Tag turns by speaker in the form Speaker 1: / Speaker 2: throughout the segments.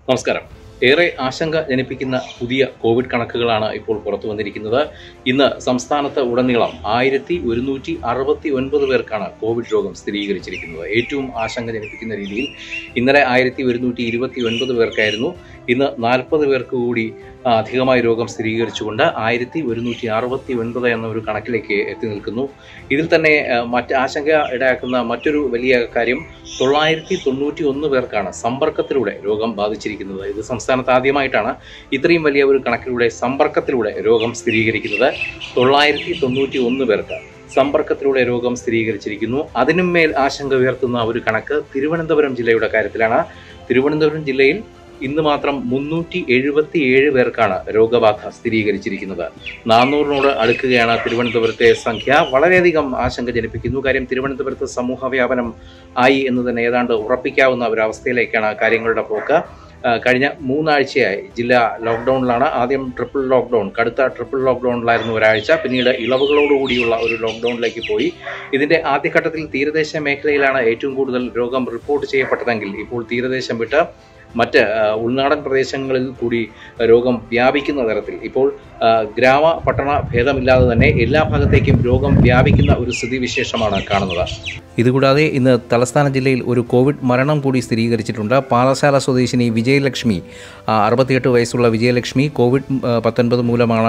Speaker 1: നമസ്കാരം ഏറെ ആശങ്ക ജനിപ്പിക്കുന്ന പുതിയ കോവിഡ് കണക്കുകളാണ് ഇപ്പോൾ പുറത്തു വന്നിരിക്കുന്നത് ഇന്ന് സംസ്ഥാനത്ത് ഉടനീളം ആയിരത്തി ഒരുന്നൂറ്റി അറുപത്തി ഒൻപത് പേർക്കാണ് കോവിഡ് രോഗം സ്ഥിരീകരിച്ചിരിക്കുന്നത് ഏറ്റവും ആശങ്ക ജനിപ്പിക്കുന്ന രീതിയിൽ ഇന്നലെ ആയിരത്തി ഒരുന്നൂറ്റി ഇരുപത്തി ഒൻപത് പേർക്കായിരുന്നു ഇന്ന് നാൽപ്പത് പേർക്ക് കൂടി ആ, അധികമായി രോഗം സ്ഥിരീകരിച്ചുകൊണ്ട് ആയിരത്തി ഒരുന്നൂറ്റി അറുപത്തി ഒൻപത് എന്ന ഒരു കണക്കിലേക്ക് എത്തി നിൽക്കുന്നു ഇതിൽ തന്നെ ആ, മറ്റ് ആശങ്ക ഇടയാക്കുന്ന മറ്റൊരു വലിയ കാര്യം തൊള്ളായിരത്തി തൊണ്ണൂറ്റി ഒന്ന് പേർക്കാണ് സമ്പർക്കത്തിലൂടെ രോഗം ബാധിച്ചിരിക്കുന്നത് ഇത് സംസ്ഥാനത്ത് ആദ്യമായിട്ടാണ് ഇത്രയും വലിയ ഒരു കണക്കിലൂടെ സമ്പർക്കത്തിലൂടെ രോഗം സ്ഥിരീകരിക്കുന്നത് തൊള്ളായിരത്തി തൊണ്ണൂറ്റി ഒന്ന് പേർക്ക് സമ്പർക്കത്തിലൂടെ രോഗം സ്ഥിരീകരിച്ചിരിക്കുന്നു അതിനും മേൽ ആശങ്ക ഉയർത്തുന്ന ഒരു കണക്ക് തിരുവനന്തപുരം ജില്ലയുടെ കാര്യത്തിലാണ് തിരുവനന്തപുരം ജില്ലയിൽ ഇന്ന് മാത്രം മുന്നൂറ്റി എഴുപത്തി ഏഴ് പേർക്കാണ് രോഗബാധ സ്ഥിരീകരിച്ചിരിക്കുന്നത് നാനൂറിനോട് അടുക്കുകയാണ് തിരുവനന്തപുരത്തെ സംഖ്യ വളരെയധികം ആശങ്ക ജനിപ്പിക്കുന്നു കാര്യം തിരുവനന്തപുരത്ത് സമൂഹ വ്യാപനം ആയി എന്ന് തന്നെ ഏതാണ്ട് ഉറപ്പിക്കാവുന്ന ഒരു അവസ്ഥയിലേക്കാണ് കാര്യങ്ങളുടെ പോക്ക് ആ, കഴിഞ്ഞ മൂന്നാഴ്ചയായി ജില്ല ലോക്ക്ഡൌണിലാണ് ആദ്യം ട്രിപ്പിൾ ലോക്ക്ഡൌൺ കടുത്ത ട്രിപ്പിൾ ലോക്ക്ഡൌണിലായിരുന്നു ഒരാഴ്ച പിന്നീട് ഇളവുകളോടുകൂടിയുള്ള ഒരു ലോക്ക്ഡൌണിലേക്ക് പോയി ഇതിന്റെ ആദ്യഘട്ടത്തിൽ തീരദേശ മേഖലയിലാണ് ഏറ്റവും കൂടുതൽ രോഗം റിപ്പോർട്ട് ചെയ്യപ്പെട്ടതെങ്കിൽ ഇപ്പോൾ തീരദേശം വിട്ട് മറ്റ് ആ, ഉൾനാടൻ പ്രദേശങ്ങളിൽ കൂടി രോഗം വ്യാപിക്കുന്ന തരത്തിൽ ഇപ്പോൾ ആ, ഗ്രാമ പട്ടണ ഭേദമില്ലാതെ തന്നെ എല്ലാ ഭാഗത്തേക്കും രോഗം വ്യാപിക്കുന്ന ഒരു സ്ഥിതിവിശേഷമാണ് കാണുന്നത് ഇതുകൂടാതെ ഇന്ന് തലസ്ഥാന ജില്ലയിൽ ഒരു കോവിഡ് മരണം കൂടി സ്ഥിരീകരിച്ചിട്ടുണ്ട് പാലശാല സ്വദേശിനി വിജയലക്ഷ്മി ആ, അറുപത്തിയെട്ട് വയസ്സുള്ള വിജയലക്ഷ്മി കോവിഡ് ആ, പത്തൊൻപത് മൂലമാണ്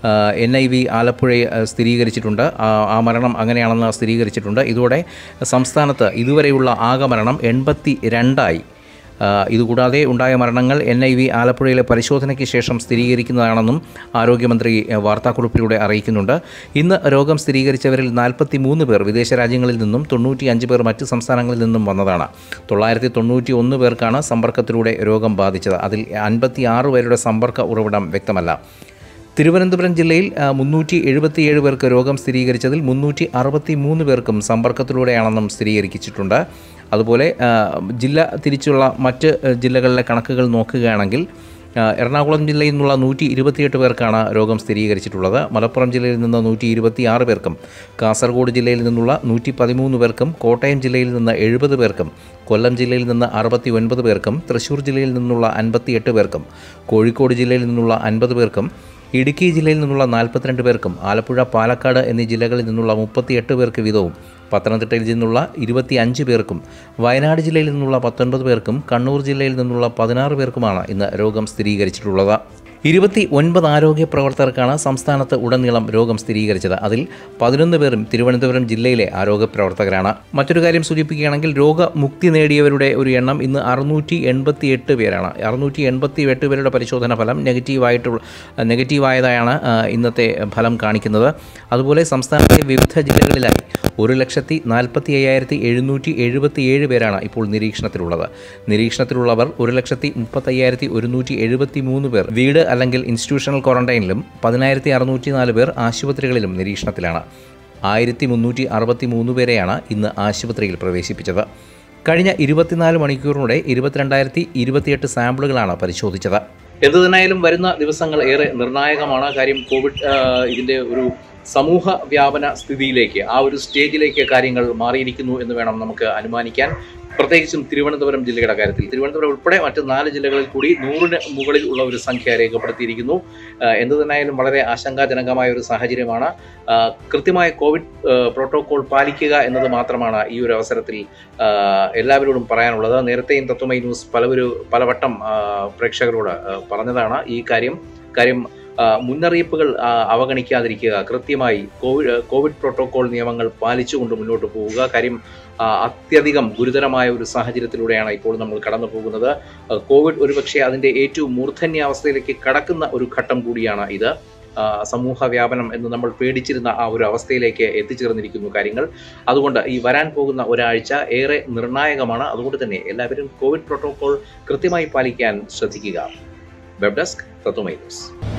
Speaker 1: എൻ ഐ വി ആലപ്പുഴയെ ആ, സ്ഥിരീകരിച്ചിട്ടുണ്ട് ആ, ആ മരണം അങ്ങനെയാണെന്ന് സ്ഥിരീകരിച്ചിട്ടുണ്ട് ഇതോടെ സംസ്ഥാനത്ത് ഇതുവരെയുള്ള ആകെ മരണം എൺപത്തി രണ്ടായി ആ, ഇതുകൂടാതെ ഉണ്ടായ മരണങ്ങൾ എൻ ഐ വി ആലപ്പുഴയിലെ പരിശോധനയ്ക്ക് ശേഷം സ്ഥിരീകരിക്കുന്നതാണെന്നും ആരോഗ്യമന്ത്രി ആ, വാർത്താക്കുറിപ്പിലൂടെ അറിയിക്കുന്നുണ്ട് ഇന്ന് രോഗം സ്ഥിരീകരിച്ചവരിൽ നാൽപ്പത്തി മൂന്ന് പേർ വിദേശ രാജ്യങ്ങളിൽ നിന്നും തൊണ്ണൂറ്റി അഞ്ച് പേർ മറ്റ് സംസ്ഥാനങ്ങളിൽ നിന്നും വന്നതാണ് തൊള്ളായിരത്തി തൊണ്ണൂറ്റി ഒന്ന് പേർക്കാണ് സമ്പർക്കത്തിലൂടെ രോഗം ബാധിച്ചത് അതിൽ അൻപത്തി ആറ് പേരുടെ സമ്പർക്ക ഉറവിടം വ്യക്തമല്ല തിരുവനന്തപുരം ജില്ലയിൽ മുന്നൂറ്റി എഴുപത്തിയേഴ് പേർക്ക് രോഗം സ്ഥിരീകരിച്ചതിൽ മുന്നൂറ്റി അറുപത്തി മൂന്ന് പേർക്കും സമ്പർക്കത്തിലൂടെയാണെന്നും സ്ഥിരീകരിച്ചിട്ടുണ്ട് അതുപോലെ ആ, ജില്ല തിരിച്ചുള്ള മറ്റ് ആ, ജില്ലകളിലെ കണക്കുകൾ നോക്കുകയാണെങ്കിൽ ആ, എറണാകുളം ജില്ലയിൽ നിന്നുള്ള നൂറ്റി ഇരുപത്തിയെട്ട് പേർക്കാണ് രോഗം സ്ഥിരീകരിച്ചിട്ടുള്ളത് മലപ്പുറം ജില്ലയിൽ നിന്ന് നൂറ്റി ഇരുപത്തിയാറ് പേർക്കും കാസർഗോഡ് ജില്ലയിൽ നിന്നുള്ള നൂറ്റി പതിമൂന്ന് പേർക്കും കോട്ടയം ജില്ലയിൽ നിന്ന് എഴുപത് പേർക്കും കൊല്ലം ജില്ലയിൽ നിന്ന് അറുപത്തി ഒൻപത് പേർക്കും തൃശ്ശൂർ ജില്ലയിൽ നിന്നുള്ള അൻപത്തിയെട്ട് പേർക്കും കോഴിക്കോട് ജില്ലയിൽ നിന്നുള്ള അൻപത് പേർക്കും ഇടുക്കി ജില്ലയിൽ നിന്നുള്ള നാൽപ്പത്തിരണ്ട് പേർക്കും ആലപ്പുഴ പാലക്കാട് എന്നീ ജില്ലകളിൽ നിന്നുള്ള മുപ്പത്തിയെട്ട് പേർക്ക് വീതവും പത്തനംതിട്ടയിൽ നിന്നുള്ള ഇരുപത്തി അഞ്ച് പേർക്കും വയനാട് ജില്ലയിൽ നിന്നുള്ള പത്തൊൻപത് പേർക്കും കണ്ണൂർ ജില്ലയിൽ നിന്നുള്ള പതിനാറ് പേർക്കുമാണ് ഇന്ന് രോഗം സ്ഥിരീകരിച്ചിട്ടുള്ളത് ഇരുപത്തി ഒൻപത് ആരോഗ്യ പ്രവർത്തകർക്കാണ് സംസ്ഥാനത്ത് ഉടനീളം രോഗം സ്ഥിരീകരിച്ചത് അതിൽ പതിനൊന്ന് പേരും തിരുവനന്തപുരം ജില്ലയിലെ ആരോഗ്യ പ്രവർത്തകരാണ് മറ്റൊരു കാര്യം സൂചിപ്പിക്കുകയാണെങ്കിൽ രോഗമുക്തി നേടിയവരുടെ ഒരു എണ്ണം ഇന്ന് അറുന്നൂറ്റി എൺപത്തി എട്ട് പേരാണ് അറുന്നൂറ്റി എൺപത്തി എട്ട് പേരുടെ പരിശോധന ഫലം നെഗറ്റീവായിട്ടുള്ള നെഗറ്റീവായതായാണ് ആ, ഇന്നത്തെ ഫലം കാണിക്കുന്നത് അതുപോലെ സംസ്ഥാനത്തെ വിവിധ ജില്ലകളിലായി ഒരു ലക്ഷത്തി നാൽപ്പത്തി അയ്യായിരത്തി എഴുന്നൂറ്റി എഴുപത്തി ഏഴ് പേരാണ് ഇപ്പോൾ നിരീക്ഷണത്തിലുള്ളത് നിരീക്ഷണത്തിലുള്ളവർ ഒരു ലക്ഷത്തി മുപ്പത്തയ്യായിരത്തി ഒരുന്നൂറ്റി എഴുപത്തി മൂന്ന് പേർ വീട് അല്ലെങ്കിൽ ഇൻസ്റ്റിറ്റ്യൂഷണൽ ക്വാറന്റൈനിലും പതിനായിരത്തി അറുന്നൂറ്റി നാല് പേർ ആശുപത്രികളിലും നിരീക്ഷണത്തിലാണ് ആയിരത്തി മുന്നൂറ്റി അറുപത്തി മൂന്ന് പേരെയാണ് ഇന്ന് ആശുപത്രിയിൽ പ്രവേശിപ്പിച്ചത് കഴിഞ്ഞ ഇരുപത്തിനാല് മണിക്കൂറിനുടെ ഇരുപത്തിരണ്ടായിരത്തി ഇരുപത്തിയെട്ട് സാമ്പിളുകളാണ് പരിശോധിച്ചത് എന്തു തന്നെയായാലും വരുന്ന ദിവസങ്ങൾ ഏറെ നിർണായകമാണ് കാര്യം കോവിഡ് ആ, ഇതിന്റെ ഒരു സമൂഹ വ്യാപന സ്ഥിതിയിലേക്ക് ആ ഒരു സ്റ്റേജിലേക്ക് കാര്യങ്ങൾ മാറിയിരിക്കുന്നു എന്ന് വേണം നമുക്ക് അനുമാനിക്കാൻ പ്രത്യേകിച്ചും തിരുവനന്തപുരം ജില്ലയുടെ കാര്യത്തിൽ തിരുവനന്തപുരം ഉൾപ്പെടെ മറ്റ് നാല് ജില്ലകളിൽ കൂടി നൂറിന് മുകളിൽ ഉള്ള ഒരു സംഖ്യ രേഖപ്പെടുത്തിയിരിക്കുന്നു ആ, എന്തു തന്നെയായാലും വളരെ ആശങ്കാജനകമായ ഒരു സാഹചര്യമാണ് ആ, കൃത്യമായ കോവിഡ് ആ, പ്രോട്ടോകോൾ പാലിക്കുക എന്നത് മാത്രമാണ് ഈ ഒരു അവസരത്തിൽ ആ, എല്ലാവരോടും പറയാനുള്ളത് നേരത്തെയും തത്വമൈ ന്യൂസ് പലവരു പലവട്ടം ആ, പ്രേക്ഷകരോട് ആ, പറഞ്ഞതാണ് ഈ കാര്യം കാര്യം ആ, മുന്നറിയിപ്പുകൾ ആ, അവഗണിക്കാതിരിക്കുക കൃത്യമായി കോവിഡ് കോവിഡ് പ്രോട്ടോകോൾ നിയമങ്ങൾ പാലിച്ചുകൊണ്ട് മുന്നോട്ട് പോവുക കാര്യം ആ, അത്യധികം ഗുരുതരമായ ഒരു സാഹചര്യത്തിലൂടെയാണ് ഇപ്പോൾ നമ്മൾ കടന്നു പോകുന്നത് ആ, കോവിഡ് ഒരുപക്ഷെ അതിന്റെ ഏറ്റവും മൂർധന്യാവസ്ഥയിലേക്ക് കടക്കുന്ന ഒരു ഘട്ടം കൂടിയാണ് ഇത് ആ, സമൂഹ വ്യാപനം എന്ന് നമ്മൾ പേടിച്ചിരുന്ന ആ ഒരു അവസ്ഥയിലേക്ക് എത്തിച്ചേർന്നിരിക്കുന്നു കാര്യങ്ങൾ അതുകൊണ്ട് ഈ വരാൻ പോകുന്ന ഒരാഴ്ച ഏറെ നിർണായകമാണ് അതുകൊണ്ട് തന്നെ എല്ലാവരും കോവിഡ് പ്രോട്ടോകോൾ കൃത്യമായി പാലിക്കാൻ ശ്രദ്ധിക്കുക വെബ് ഡെസ്ക് തത്വമൈ ന്യൂസ്